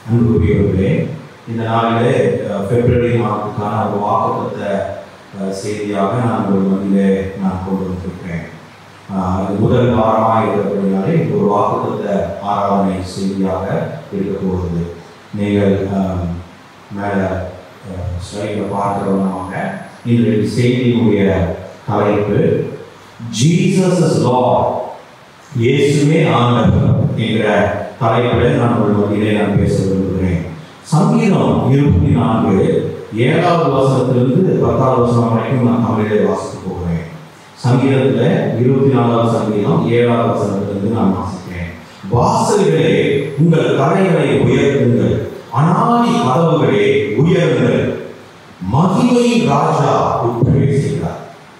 அன்புக்குரியவர்களே இந்த நாளிலே அஹ், பிப்ரவரி மாதத்துக்கான ஒரு வாக்குத்த செய்தியாக நான் ஒரு மதியிலே நான் கொண்டு வந்திருக்கிறேன் அஹ், இது முதல் வாரமாக இருக்கிறபடினாலே இது ஒரு வாக்குத்த ஆராதனை செய்தியாக இருக்க போகிறது நீங்கள் அஹ், மேலே ஸ்லைடில் பார்க்கிறவனமாக இன்றைய செய்தியினுடைய தலைப்பு ஜீசஸ் இஸ் லார்ட் இயேசுவே ஆண்டவர் என்கிற தலைப்பில் நான் ஒரு மத்தியிலே நான் பேச விரும்புகிறேன் சங்கீதம் இருபத்தி நான்கு ஏழாவது வசனத்திலிருந்து பத்தாவது வசனம் வரைக்கும் நான் தமிழிலே வாசிக்க போகிறேன் சங்கீதத்தில் இருபத்தி நாலாவது சங்கீதம் ஏழாவது வசனத்திலிருந்து நான் வாசிக்கிறேன் வாசல்களே உங்கள் கடைகளை உயர்த்துங்கள் அனாதி கதவுகளே உயருங்கள் மகிமையின் ராஜா உட்பிரவேசிக்கிறார்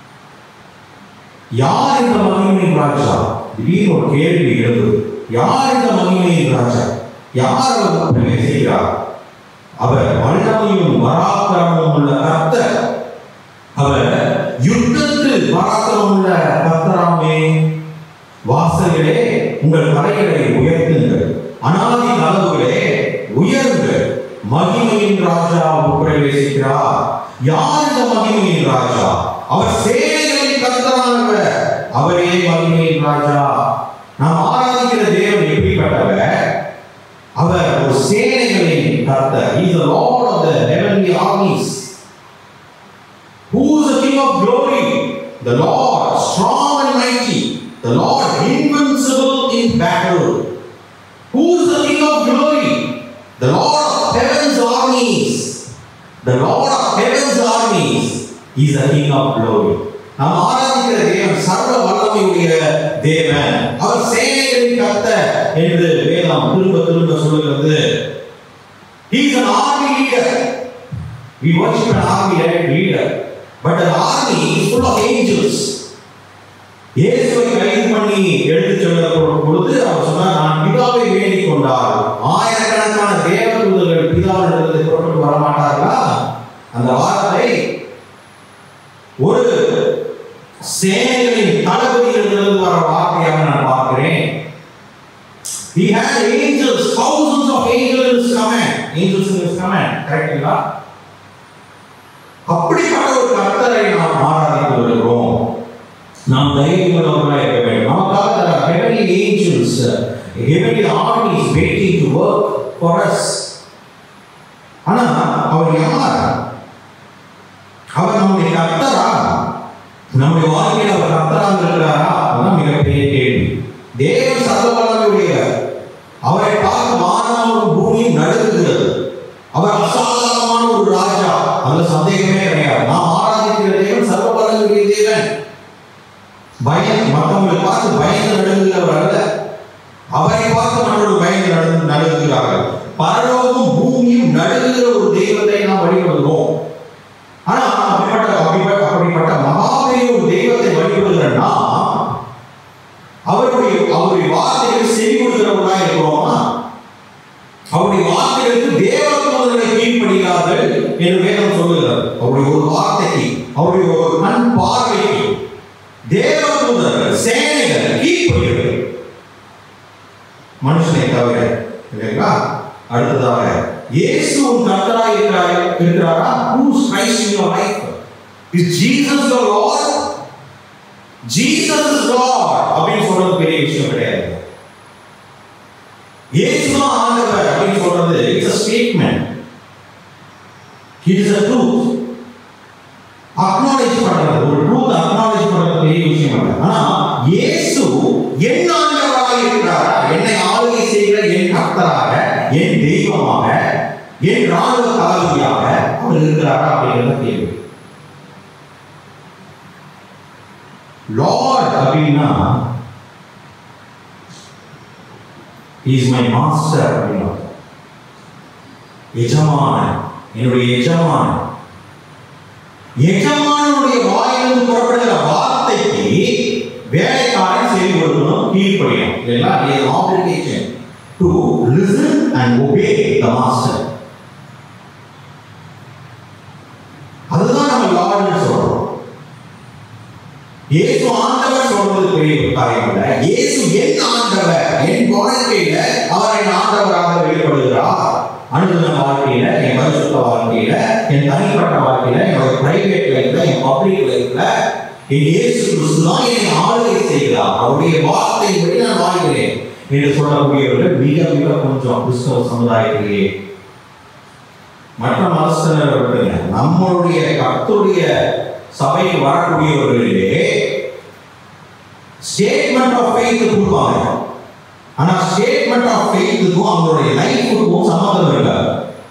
யார் இந்த மகிமையின் ராஜா திடீர்னு ஒரு கேள்வி எழுது யார் இந்த மகிமையின் ராஜா யார் அவர் பிரவேசிக்கிறார் அவர் வல்லமையும் பராக்கிரமும் உள்ள கர்த்தர் அவர் யுத்தத்தில் பராக்கிரமம் உள்ள கர்த்தராமே வாசல்களே உங்கள் தலைகளை உயர்த்துங்கள் அனாதி கதவுகளே உயருங்கள் மகிமையின் ராஜா பிரவேசிக்கிறார் யார் இந்த மகிமையின் ராஜா அவர் சேனைகளின் கர்த்தரானவர் அவரே மகிமையின் ராஜா நாம் ஆராதிக்கிற தேவன் எப்படிப்பட்டவர் அவர் ஒரு சேனைகளின் கர்த்தர் he is the lord of the heavenly armies who is the king of glory the lord strong and mighty the lord invincible in battle who is the king of glory the lord of heaven's armies the lord of heaven's armies is the king of glory நாம் ஆராதிக்கிற தேவன் சர்வ வல்லமையுடைய தேவன் அவர் சேனைகளின் கர்த்தர் என்று வேதம் திரும்ப திரும்ப சொல்லுகிறது he is an army leader we worship an army leader but an army is full of angels இயேசுவை கைது பண்ணி எடுத்துச் செல்ல பொழுது அவர் சொன்னார் நான் பிதாவை வேண்டிக் கொண்டால் ஆயிரக்கணக்கான தேவதூதர்கள் பிதாவிடத்தில் புறப்பட்டு வரமாட்டார்களா அந்த வார்த்தை ஒரு சேனைகளின் தளபதியிலிருந்து வர வார்த்தையாக நான் பார்க்கிறேன் He had angels, thousands of angels in his command. Angels in his command. கரெக்டுங்களா அப்படிப்பட்ட ஒரு கர்த்தரை நாம் ஆராதித்து வருகிறோம் நாம் தைரியமுள்ளவர்களாக இருக்க வேண்டும் நமக்காக heavenly angels, heavenly armies waiting to work for us. ஆனா அவர் யார் அவர் நம்முடைய கர்த்தரா நம்முடைய வாழ்க்கையில் அவர் கர்த்தராக இருக்கிறாரா அதுதான் மிகப்பெரிய கேள்வி தேவன் சர்வவல்லமையுடையவர் அவரை பார்த்து வானமும் பூமியும் நடுங்குகிறது அவர் அசாதாரணமான ஒரு ராஜா அதுல சந்தேகமே கிடையாது நாம் ஆராதிக்கிற தேவன் சர்வவல்லமையுடைய தேவன் பயம் மற்றவங்களை பார்த்து பயந்து நடுங்குகிறவர் அல்ல அவரை பார்த்து மற்றவர்கள் பயந்து நடு நடுங்குகிறார்கள் பரலோகமும் பூமியும் நடுங்குகிற ஒரு தெய்வத்தை நாம் வழிபடுகிறோம் ஆனா அப்படிப்பட்ட அப்படிப்பட்ட அப்படிப்பட்ட மகாபெரிய ஒரு தெய்வத்தை வழிபடுகிற நாம் அவருடைய அவருடைய வார்த்தைகள் செவி கொடுக்கிறவர்களா இருக்கிறோமா அவருடைய வார்த்தைகளுக்கு தேவதூதர்களை கீழ்ப்படுகிறார்கள் என்று வேதம் சொல்லுகிறது அவருடைய ஒரு வார்த்தைக்கு அவருடைய ஒரு கண் பார்வைக்கு தேவதூதர்கள் சேனைகள் கீழ்ப்படுகிறது மனுஷனை தவிர இல்லைங்களா அடுத்ததாக இயேசு உன் கர்த்தராய் இருக்கிறார் இருக்கிறாரா who is Christ in your life is Jesus your Lord Jesus is Lord அப்படின்னு சொல்றது பெரிய விஷயம் கிடையாது இயேசு தான் ஆண்டவர் அப்படின்னு சொல்றது it's a statement it is a truth acknowledge பண்றது ஒரு ட்ரூத் அக்னாலேஜ் பண்றது பெரிய விஷயம் அல்ல ஆனா இயேசு என் ஆண்டவராக இருக்கிறாரா என்னை ஆளுகை செய்கிற என் கர்த்தராக என் தெய்வமாக என் ராணுவ தளபதியாக அவர் இருக்கிறாரா அப்படிங்கிறத கேள்வி லார்ட் அப்படின்னா இஸ் மை மாஸ்டர் அப்படின்னா எஜமானன் என்னுடைய எஜமானன் எஜமானுடைய வாயிலிருந்து புறப்படுகிற வார்த்தைக்கு வேலைக்காரன் செவி கொடுக்கணும் கீழ்ப்படியும் இதெல்லாம் இது application to listen and obey the master அதுதான் நம்ம லார்ட்னு சொல்றோம் இயேசு ஆண்டவர் சொல்றது பெரிய காரியம் இல்ல இயேசு என் ஆண்டவர் என் வாழ்க்கையில அவர் என் ஆண்டவராக வெளிப்படுகிறார் அனுதின வாழ்க்கையில என் பரிசுத்த வாழ்க்கையில என் தனிப்பட்ட வாழ்க்கையில என்னோட பிரைவேட் லைஃப்ல என் பப்ளிக் லைஃப்ல என் இயேசு கிறிஸ்து தான் என்னை ஆளுகை செய்கிறார் அவருடைய வார்த்தையின்படி நான் வாழ்கிறேன் என்று சொல்லக்கூடியவர்கள் மிக மிக கொஞ்சம் கிறிஸ்தவ சமுதாயத்திலேயே மற்ற மதஸ்தனர் விட்டுருங்க நம்மளுடைய கர்த்தருடைய சபைக்கு வரக்கூடியவர்களிலே ஸ்டேட்மெண்ட் ஆஃப் ஃபெய்த் கொடுப்பாங்க ஆனா ஸ்டேட்மெண்ட் ஆஃப் ஃபெய்த்துக்கும் அவங்களுடைய லைஃபுக்கும் சம்மந்தம் இருக்காது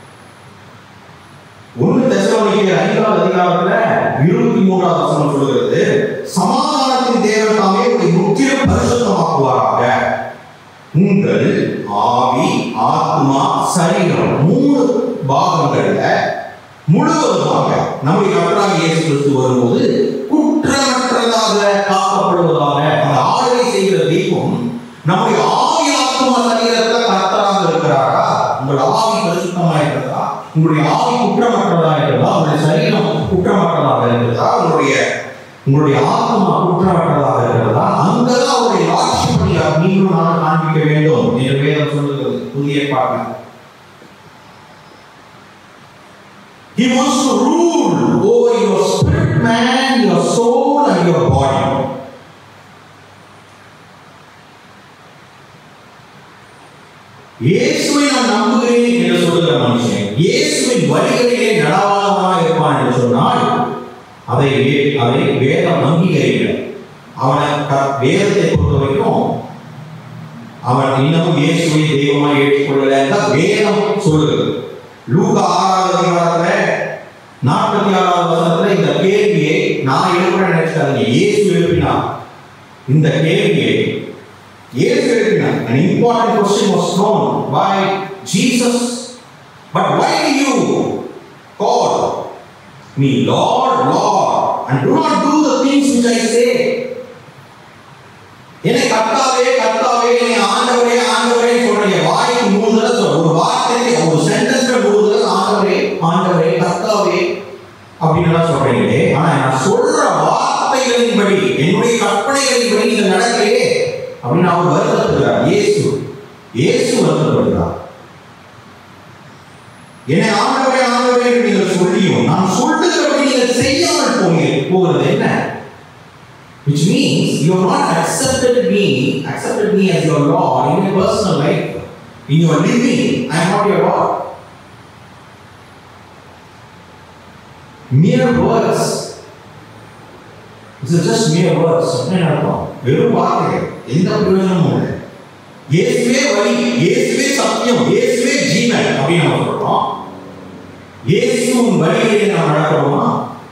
ஒன்று தெசலோனிக்கேயர் ஐந்தாவது அதிகாரத்துல இருபத்தி மூன்றாவது வசனம் சொல்கிறது சமாதானத்தின் தேவன் தாமே உங்களை முற்றிலும் பரிசுத்தமாக்குவாராக உங்கள் ஆவி ஆத்மா சரீரம் மூணு பாகங்கள்ல முழுவதுமாக நம்முடைய கர்த்தராக இயேசு கிறிஸ்து வரும்போது குற்றமற்றதாக காக்கப்படுவதாக அந்த ஆளுகை செய்கிற தெய்வம் நம்முடைய ஆவி ஆத்மா சரீரத்துல கர்த்தராக இருக்கிறாரா உங்கள் ஆவி பரிசுத்தமா இருக்கிறதா உங்களுடைய ஆவி குற்றமற்றதா இருக்கிறதா உங்களுடைய சரீரம் குற்றமற்றதாக இருக்கிறதா உங்களுடைய உங்களுடைய ஆத்மா குற்றமற்றதாக இருக்கிறதா அங்கதான் அவருடைய லாட்சி பணியாக நீங்களும் நான் காண்பிக்க வேண்டும் என்று வேதம் சொல்லுகிறது புதிய பாட்டு He wants to rule over your spirit man, your soul, and your body. இயேசுவை நான் நம்புகிறேன் என்று சொல்லுகிற மனுஷன் இயேசுவின் வழிகளிலே நடவாதவனாக இருப்பான் என்று சொன்னால் அதை வே- அதை வேதம் அங்கீகரிக்கிறார் அவனை க- வேதத்தை பொறுத்த வரைக்கும் அவன் இன்னமும் இயேசுவை தெய்வமாக ஏற்றுக்கொள்ளல என்றால் வேதம் சொல்லுகிறது லூகா ஆறாவது அதிகாரத்துல நாற்பத்தி ஆறாவது வசனத்துல இந்த கேள்வியை நான் எழுப்புறேன் நினைச்சாதீங்க இயேசு எழுப்பினார் இந்த கேள்வியை இயேசு எழுப்பினார் an important question was thrown by Jesus but why do you call me Lord Lord and do not do the things which I say என்னை கர்த்தாவே கர்த்தாவே என்னை ஆண்டவரே ஆண்டவரே சொல்றீங்க வாய்க்கு மூணு தடவை சொல்ற ஒரு வார்த்தைக்கு ஒரு சென்டென்ஸ்ல மூணு தடவை ஆண்டவரே ஆண்டவரே கர்த்தாவே அப்படின்னு எல்லாம் சொல்றீங்களே ஆனா நான் சொல்ற வார்த்தைகளின்படி என்னுடைய கற்பனைகளின்படி நீங்க நடக்கலையே அப்படின்னு அவர் வருத்தப்படுகிறார் இயேசு இயேசு வருத்தப்படுகிறார் என்னை ஆண்டவரே ஆண்டவரே என்று நீங்கள் சொல்லியும் நான் சொல்லுகிறபடி நீங்கள் செய்யாமல் போங்க போகிறது என்ன which means you have not accepted me, accepted me as your Lord in your personal life, in your living. I am not your Lord. Mere words. This is just mere words. அப்படின்னு அர்த்தம் வெறும் வார்த்தைகள் எந்த பிரயோஜனமும் இல்லை இயேசுவே வழி இயேசுவே சத்தியம் இயேசுவே ஜீவன் அப்படின்னு நம்ம சொல்றோம் இயேசுவின் வழியிலே நாம் நடக்கிறோமா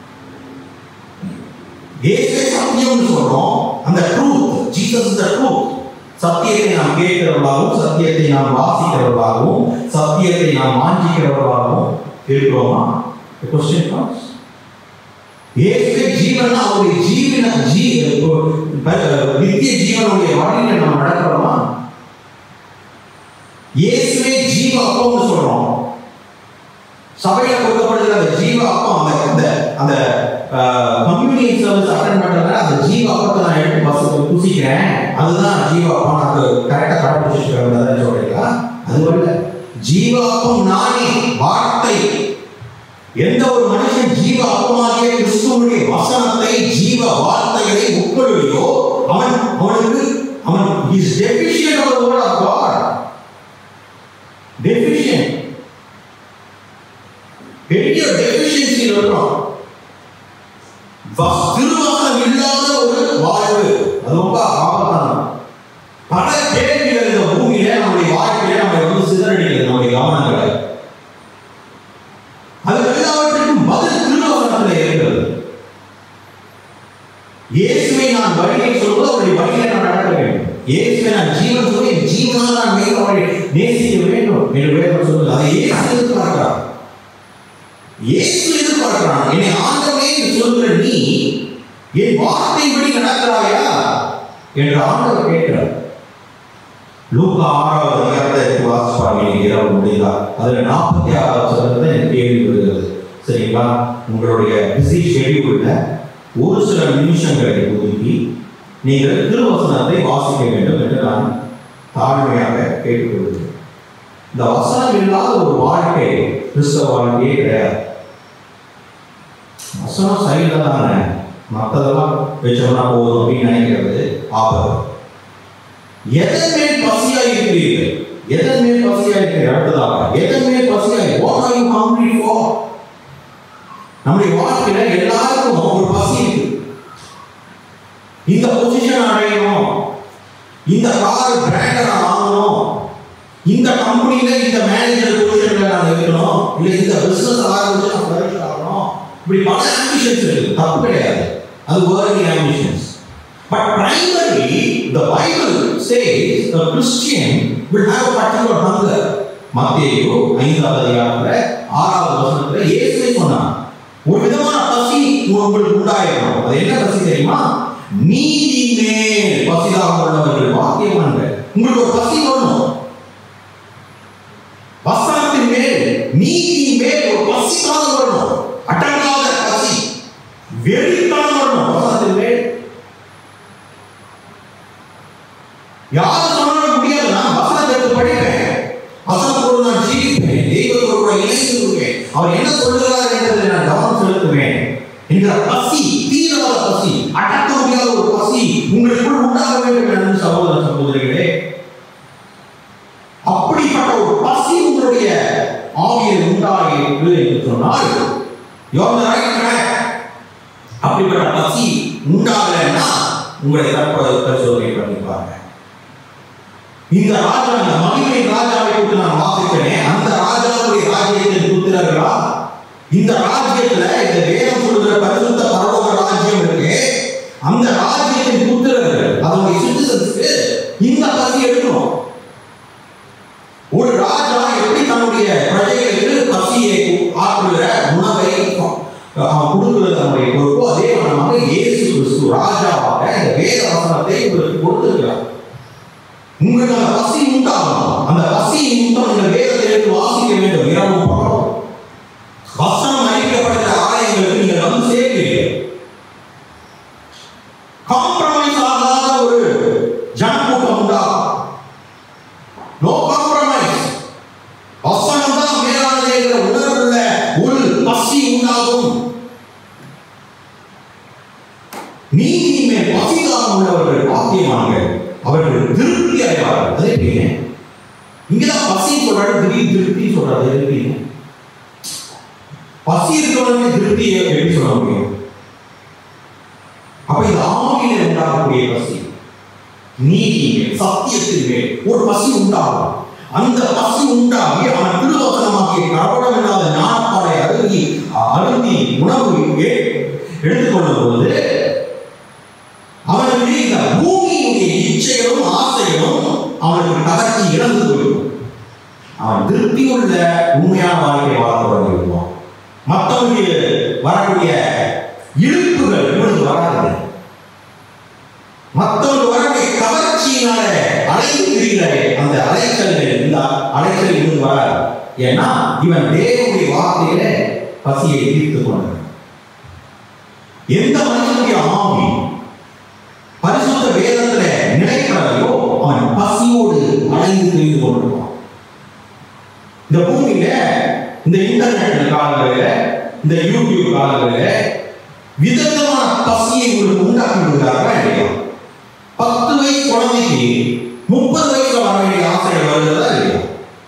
இயேசுவே சத்தியம்னு சொல்றோம் அந்த truth Jesus is the truth சத்தியத்தை நாம் கேட்கிறவர்களாகவும் சத்தியத்தை நாம் வாசிக்கிறவர்களாகவும் சத்தியத்தை நாம் வாஞ்சிக்கிறவர்களாகவும் இருக்கிறோமா The question comes. இயேசுவே ஜீவனா அவருடைய ஜீவன ஜீ நித்திய ஜீவனுடைய வழியில நாம் நடக்கிறோமா இயேசுவே ஜீவ அப்பம்னு சொல்றோம் சபையில கொடுக்கப்படுகிற அந்த ஜீவ அப்பம் அந்த அந்த அந்த கம்யூனியன் சர்வீஸ் அட்டன் பண்றதுனால அந்த ஜீவ அப்பத்தை நான் எடுத்து பஸ் புசிக்கிறேன் அதுதான் ஜீவ அப்பம் நான் கரெக்டா கடைபிடிச்சிருக்கிறேன் சொல்றீங்களா அது வரல ஜீவ அப்பம் நானே வார்த்தை எந்த ஒரு மனுஷன் ஜீவ அப்பமாகிய கிறிஸ்துவனுடைய வசனத்தை ஜீவ வார்த்தைகளை உட்கொள்ளையோ அவன் அவனுக்கு அவன் is deficient of the word of God deficient பெரிய டெபிஷியன்சி இருக்கிறோம் வ- திருவசனம் இல்லாத ஒரு வாழ்வு அது ரொம்ப ஆபத்தான பல கேள்விகள் இந்த பூமியில நம்முடைய வாழ்க்கையில நம்ம வந்து சிதறடிக்கிறது நம்முடைய கவனங்களை அது எல்லாவற்றுக்கும் பதில் திருவசனத்தில் இருக்கிறது இயேசுவை நான் வழியை சொல்வது அவருடைய வழியை நான் நடக்க வேண்டும் இயேசுவை நான் ஜீவன் சொல்லி என் ஜீவனால் நான் மேலும் அவரை நேசிக்க வேண்டும் என்று வேதம் சொல்லுது அதை இயேசு எதிர்பார்க்கிறார் இயேசு எதிர்பார்க்கிறான் என்னை ஆண்டவனே என்று சொல்கிற நீ என் வார்த்தைப்படி நடக்கிறாயா என்று ஆண்டவர் கேட்கிறார் லூக்கா ஆறாவது அதிகாரத்தை எடுத்து வாசிப்பாங்க இன்னைக்கு இரவு முடியுதா அதுல நாற்பத்தி ஆறாவது சதத்தை எனக்கு கேள்வி வருகிறது சரிங்களா உங்களுடைய பிஸி ஷெடியூல்ல ஒரு சில நிமிஷங்களை ஒதுக்கி நீங்கள் திருவசனத்தை வாசிக்க வேண்டும் என்று நான் தாழ்மையாக கேட்டுக்கொள்கிறேன் இந்த வசனம் இல்லாத ஒரு வாழ்க்கை கிறிஸ்தவ வாழ்க்கையே கிடையாது வசனம் சரியில்லை தானே மற்றதெல்லாம் வச்சோம்னா போதும் அப்படின்னு நினைக்கிறது ஆபத்து எதன் மேல் பசியா இருக்கிறீர்கள் எதன் மேல் பசியா இருக்கிறீர்கள் அடுத்ததாக எதன் மேல் பசியா what are you hungry for நம்முடைய வாழ்க்கையில எல்லாருக்கும் ஒரு பசி இருக்கு இந்த பொசிஷன் அடையணும் இந்த கார் பிராண்டை நான் வாங்கணும் இந்த கம்பெனில இந்த மேனேஜர் பொசிஷன்ல நான் இருக்கணும் இல்ல இந்த பிசினஸ் ஆரம்பிச்சு நான் flourish ஆகணும் இப்படி பல ஆம்பிஷன்ஸ் இருக்கு தப்பு கிடையாது அது வேர்லி ambitions but primarily the bible says a christian will have a particular hunger மத்தேயு ஐந்தாவது அதிகாரத்துல ஆறாவது வசனத்துல இயேசுவே சொன்னார் ஒரு விதமான பசி உங்களுக்கு உண்டாயிரும் அது என்ன பசி தெரியுமா நீதி மேல் பசிதாக உள்ளவர்கள் பாக்கியவான்கள் உங்களுக்கு ஒரு பசி வரணும் வசனத்தின் மேல் நீதியின் மேல் ஒரு பசிக்காக வரணும் அடங்காத பசி வெறித்தான் வரணும் வசனத்தின் மேல் யாரும் சொன்னாலும் முடியாது நான் வசனத்தை எடுத்து படிப்பேன் வசனத்தோடு நான் ஜீவிப்பேன் தெய்வத்தோடு கூட இணைந்து இருப்பேன் அவர் என்ன சொல்கிறார் என்பதை நான் கவனம் செலுத்துவேன் என்கிற பசி தீவிர பசி அடக்க முடியாத ஒரு பசி உங்களுக்குள் உண்டாக வேண்டும் என்று சகோதர சகோதரிகளே அப்படிப்பட்ட ஒரு பசி உங்களுடைய ஆவியில் உண்டாயிருக்கு என்று சொன்னால் யோர் ரைட் ட்ராக் அப்படிப்பட்ட பசி உண்டாகலைன்னா உங்களை தற்போது பரிசோதனை பண்ணி பாருங்க இந்த ராஜா இந்த மகிமை ராஜாவை குறித்து நான் வாசிக்கிறேன் அந்த ராஜாவுடைய ராஜ்யத்தின் புத்திரர்களா இந்த ராஜ்யத்துல இந்த வேதம் சொல்லுகிற பரிசுத்த பரலோக ராஜ்யம் இருக்கு அந்த ராஜ்யத்தின் புத்திரர்கள் அதனுடைய சிட்டிசன்ஸ்க்கு இந்த பசி எடுக்கணும் ஒரு ராஜா எப்படி தன்னுடைய பிரஜைகளுக்கு பசியை ஆற்றுகிற உணவை அவன் கொடுக்கிறது நம்முடைய பொறுப்போ அதே வண்ணமாக இயேசு கிறிஸ்து ராஜாவாக இந்த வேத வசனத்தை உங்களுக்கு கொடுத்திருக்கிறார் உங்களுக்கு அந்த பசி உண்டாகணும் அந்த பசி நிமித்தம் நீங்கள் வேதத்தை எடுத்து வாசிக்க வேண்டும் இரவும் பகலும் வசனம் அளிக்கப்படுகிற ஆலயங்களுக்கு நீங்கள் வந்து சேர்க்கிறீர்கள் காம்ப்ரமைஸ் ஆகாத ஒரு ஜனக்கூட்டம் உண்டாகும் நோ காம்ப்ரமைஸ் வசனம் தான் மேலானது என்ற உணர்வுள்ள ஒரு பசி உண்டாகும் நீதியின் மேல் பசிதாகம் உள்ளவர்கள் பாக்கியவான்கள் அவர்கள் திருப்தி அடைவார்கள் அது எப்படிங்க இங்கதான் பசி சொல்றாரு திடீர் திருப்தி சொல்றாரு அது எப்படிங்க பசி இருக்கிறவங்க திருப்தி எப்படி சொல்ல முடியும் அப்ப இது ஆவியில உண்டாகக்கூடிய பசி நீதியின் சத்தியத்தின் மேல் ஒரு பசி உண்டாகும் அந்த பசி உண்டாகி அவன் திருவசனமாகிய கரபடம் இல்லாத ஞானப்பாடை அருகி அருந்தி உணவு ஏ- எடுத்துக்கொள்ளும் போது அவனுக்கு இந்த பூமியினுடைய இச்சைகளும் ஆசைகளும் அவனுக்கு கவர்ச்சி இழந்து போயிடும் அவன் திருப்தியுள்ள உண்மையான வாழ்க்கை வாழ தொடங்கி விடுவான் மற்றவங்களுக்கு வரக்கூடிய இழுப்புகள் இவனுக்கு வராது மற்றவங்க வரக்கூடிய கவர்ச்சியினால அலைந்து திரிகிறாரே அந்த அலைச்சல்கள் இந்த அலைச்சல் இவனுக்கு வராது ஏன்னா இவன் தேவனுடைய வார்த்தையில பசியை தீர்த்து கொண்டான் எந்த மனுஷனுடைய ஆவி பரிசுத்த வேதத்துல நிலைப்படலையோ அவன் பசியோடு அலைந்து தெரிந்து கொண்டிருப்பான் இந்த பூமியில இந்த இன்டர்நெட் காலங்களில இந்த யூடியூப் காலங்களில விதவிதமான பசியை உங்களுக்கு உண்டாக்கி விடுகிறார்களா இல்லையா பத்து வயசு குழந்தைக்கு முப்பது வயசுல வர வேண்டிய ஆசைகள் வருகிறதா இல்லையா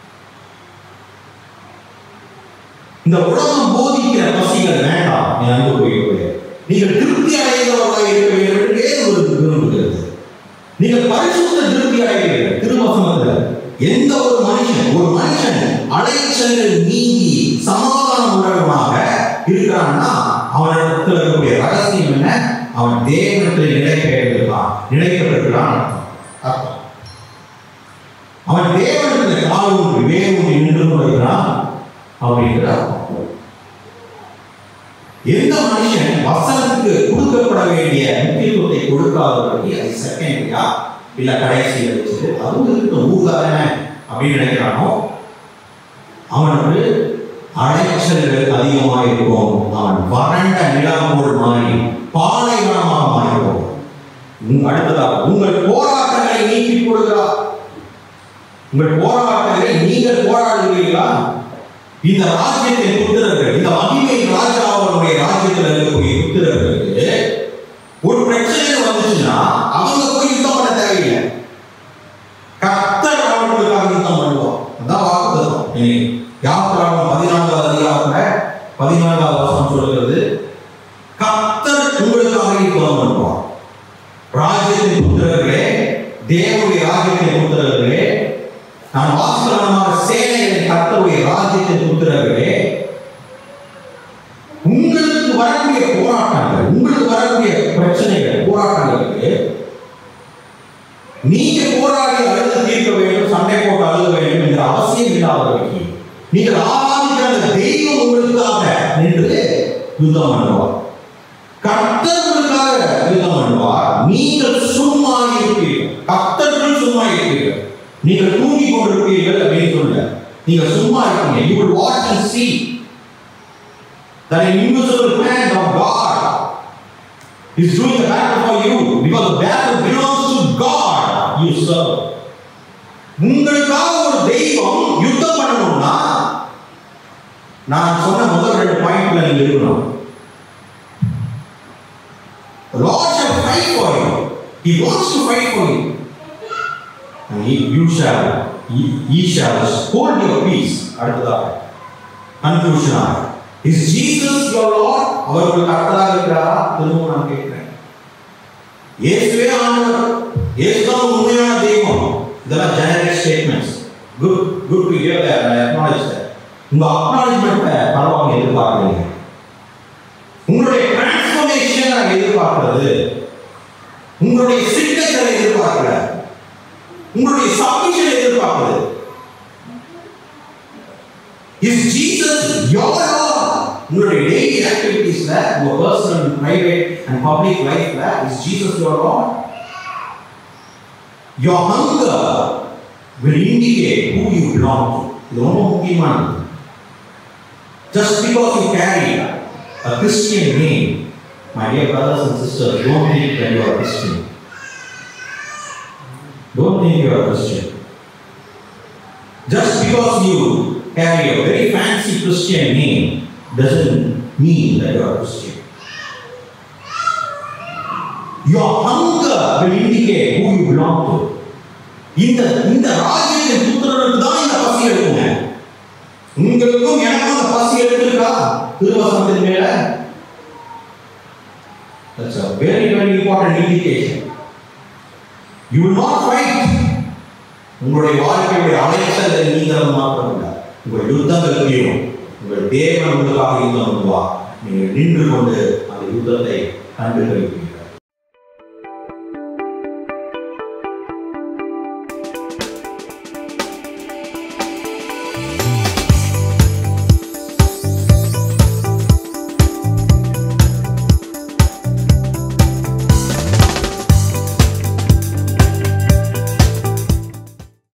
இந்த உலகம் போதிக்கிற பசிகள் வேண்டாம் என் அன்புக்குரியவர்களே நீங்கள் திருப்தி அடைகிறவர்களாக இருக்க வேண்டும் என்று வேறு ஒரு விரும்புகிறது நீங்கள் பரிசுத்த திருப்தி அடைகிறீர்கள் திருவசனத்தில் எந்த ஒரு மனுஷன் ஒரு மனுஷன் அலைச்சல்கள் நீங்கி சமாதானம் உணர்வாக இருக்கிறான்னா அவனிடத்தில் இருக்கக்கூடிய ரகசியம் என்ன அவன் தேவனத்தில் நிலை பெயர்ந்திருக்கான் நிலை பெற்றிருக்கிறான் அர்த்தம் அர்த்தம் அவன் தேவனத்தில் கால் ஊன்றி வேறு ஊன்றி நின்று கொண்டிருக்கிறான் அப்படிங்கிற அர்த்தம் எந்த மனுஷன் வசனத்துக்கு கொடுக்கப்பட வேண்டிய முக்கியத்துவத்தை கொடுக்காதவர்களுக்கு அது செகண்டரியா இல்ல கடைசியில் வச்சுட்டு அதுவும் இருக்கட்டும் ஊர்காரன அப்படின்னு நினைக்கிறானோ அவனுக்கு அலைச்சல்கள் அதிகமாக இருக்கும் அவன் வறண்ட நிலம் போல் மாறி பாலைவனமாக மாறிடும் உங்க அடுத்ததாக உங்கள் போராட்டங்களை நீக்கி கொடுக்கிறார் உங்கள் போராட்டங்களை நீங்கள் போராடுகிறீர்களா இந்த ராஜ்யத்தின் புத்திரர்கள் இந்த மகிமை ராஜா அவருடைய ராஜ்யத்தில் இருக்கக்கூடிய புத்திரர்களுக்கு ஒரு பிரச்சனை வந்துச்சுன்னா அவங்க போய் யுத்தம் பண்ண தேவையில்லை கர்த்தர் அவர்களுக்காக யுத்தம் பண்ணுவார் அதான் வாக்குத்தம் யாத்திராவும் பதினான்காவது அதிகாரத்துல பதினான்காவது வருஷம் சொல்கிறது கர்த்தர் உங்களுக்காக யுத்தம் பண்ணுவார் ராஜ்யத்தின் புத்திரர்களே தேவனுடைய ராஜ்யத்தின் புத்திரர்களே நான் வாசகமாக சேனைகளின் கர்த்தருடைய ராஜ்யத்தின் புத்திரர்களே உங்களுக்கு வரக்கூடிய போராட்டங்கள் உங்களுக்கு வரக்கூடிய பிரச்சனைகள் போராட்டங்களுக்கு நீங்க போராடி அழுது தீர்க்க வேண்டும் சண்டை போட்டு அழுக வேண்டும் என்ற அவசியம் இல்லாதவர்களுக்கு நீங்கள் ஆராதிக்கிற அந்த தெய்வம் உங்களுக்காக நின்று யுத்தம் பண்ணுவார் கர்த்தர்களுக்காக யுத்தம் பண்ணுவார் நீங்கள் சும்மா இருப்பீர்கள் கர்த்தர்கள் சும்மா இருப்பீர்கள் நீங்கள் தூங்கி கொண்டிருப்பீர்கள் அப்படின்னு சொல்ல நீங்க சும்மா இருக்கீங்க you will watch and see that an invisible hand of God is doing the battle for you because the battle belongs to God you serve உங்களுக்காக ஒரு தெய்வம் யுத்தம் பண்ணணும்னா நான் சொன்ன முதல் ரெண்டு பாயிண்ட்ல நீங்க இருக்கணும் The Lord shall fight for you. He wants to fight for you. And he, you shall, ye, ye shall hold your peace. அடுத்ததாக கன்ஃபியூஷனாக இஸ் ஜீசஸ் யுவர் லார்ட் அவர் உங்களுக்கு கர்த்தராக இருக்கிறாரா திரும்பவும் நான் கேட்கிறேன் இயேசுவே ஆண்டவர் இயேசுதான் உண்மையான தெய்வம் இதெல்லாம் generic statements good good to hear that I acknowledge that உங்க அக்னாலேஜ்மெண்ட்டை பரவாயில்ல எதிர்பார்க்குறீங்க உங்களுடைய டிரான்ஸ்ஃபர்மேஷன் நான் எதிர்பார்க்கிறது உங்களுடைய சிக்னேச்சரை எதிர்பார்க்கல உங்களுடைய சப்மிஷன் எதிர்பார்க்கிறது இஸ் ஜீசஸ் யோர் லார்ட் உங்களுடைய டெய்லி ஆக்டிவிட்டீஸ்ல உங்க பர்சனல் பிரைவேட் அண்ட் பப்ளிக் லைஃப்ல is Jesus your Lord your hunger will indicate who you belong to இது ரொம்ப முக்கியமானது just because you carry a Christian name my dear brothers and sisters don't think that you are a Christian don't think you are a Christian just because you carry a very fancy Christian name doesn't mean that you are a Christian. Your hunger will indicate who you belong to. இந்த இந்த ராஜ்யத்தின் புத்திரருக்கு தான் இந்த பசி எடுக்குங்க உங்களுக்கும் எனக்கும் அந்த பசி எடுத்திருக்கா திருவசனத்தின் மேல That's a very, very important indication. You will not fight. உங்களுடைய வாழ்க்கையுடைய அலைச்சல் நீங்கிறது மாத்திரம் இல்லை உங்கள் யுத்தங்கள் தீரும் உங்கள் தேவன் உங்களுக்காக யுத்தம் பண்ணுவா நீங்கள் நின்று கொண்டு அந்த யுத்தத்தை கண்டு கழிப்பீர்கள்